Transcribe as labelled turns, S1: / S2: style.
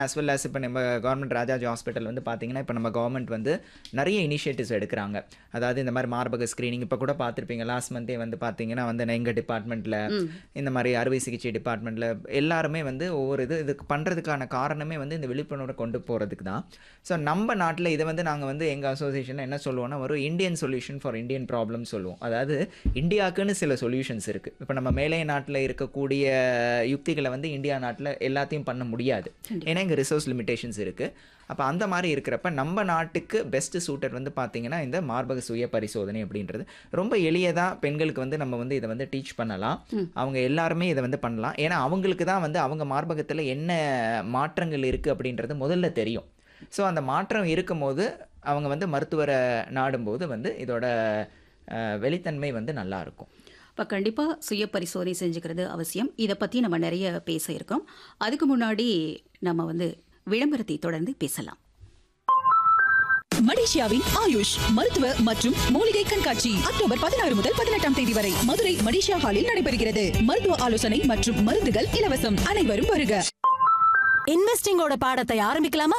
S1: as well as இப்போ நம்ம government Rajaji hospital வந்து பார்த்தீங்கன்னா இப்போ நம்ம கவர்மெண்ட் வந்து நிறைய இனிஷியேட்டிவ்ஸ் எடுக்கிறாங்க அதாவது இந்த மாதிரி மார்பக ஸ்க்ரீனிங் இப்போ கூட பார்த்துருப்பீங்க லாஸ்ட் மந்தே வந்து பார்த்தீங்கன்னா வந்து எங்கள் டிபார்ட்மெண்ட்டில் இந்த மாதிரி அறுவை சிகிச்சை டிபார்ட்மெண்ட்டில் எல்லாருமே வந்து ஒவ்வொரு இது இதுக்கு பண்ணுறதுக்கான காரணமே வந்து இந்த விழிப்புணர்வை கொண்டு போகிறதுக்கு தான் ஸோ நம்ம நாட்டில் இதை வந்து நாங்கள் வந்து எங்கள் அசோசியேஷனில் என்ன சொல்லுவோம்னா ஒரு Indian solution for Indian problem சொல்லுவோம் அதாவது இந்தியாவுக்குன்னு சில சொல்யூஷன்ஸ் இருக்குது இப்போ நம்ம மேலை நாட்டில் இருக்கக்கூடிய யுக்திகளை வந்து இந்தியா நாட்டில் எல்லாத்தையும் பண்ண முடியாது ஏன்னா இங்கே ரிசோர்ஸ் லிமிடேஷன்ஸ் இருக்குது அப்போ அந்த மாதிரி இருக்கிறப்ப நம்ம நாட்டுக்கு பெஸ்ட் சூட்டர் வந்து பார்த்தீங்கன்னா இந்த மார்பக சுய பரிசோதனை அப்படின்றது ரொம்ப எளியதாக பெண்களுக்கு வந்து நம்ம வந்து இதை வந்து டீச் பண்ணலாம் அவங்க எல்லாருமே இதை வந்து பண்ணலாம் ஏன்னா அவங்களுக்கு தான் வந்து அவங்க மார்பகத்தில் என்ன மாற்றங்கள் இருக்குது அப்படின்றது முதல்ல தெரியும் ஸோ அந்த மாற்றம் இருக்கும்போது அவங்க வந்து மருத்துவரை நாடும்போது வந்து இதோட அஹ், வெளித்தன்மை வந்து நல்லா இருக்கும்
S2: இப்போ கண்டிப்பாக சுய பரிசோதனை செஞ்சுக்கிறது அவசியம் இதை பற்றி நம்ம நிறைய பேச இருக்கோம் அதுக்கு முன்னாடி நம்ம வந்து விளம்பரத்தை தொடர்ந்து பேசலாம்
S3: மலேசியாவின் ஆயுஷ் மருத்துவ மற்றும் மூலிகை கண்காட்சி அக்டோபர் பதினாறு முதல் பதினெட்டாம் தேதி வரை மதுரை மலேசியா ஹாலில் நடைபெறுகிறது மருத்துவ ஆலோசனை மற்றும் மருந்துகள் இலவசம் அனைவரும் வருக
S4: இன்வெஸ்டிங்கோட பாடத்தை ஆரம்பிக்கலாமா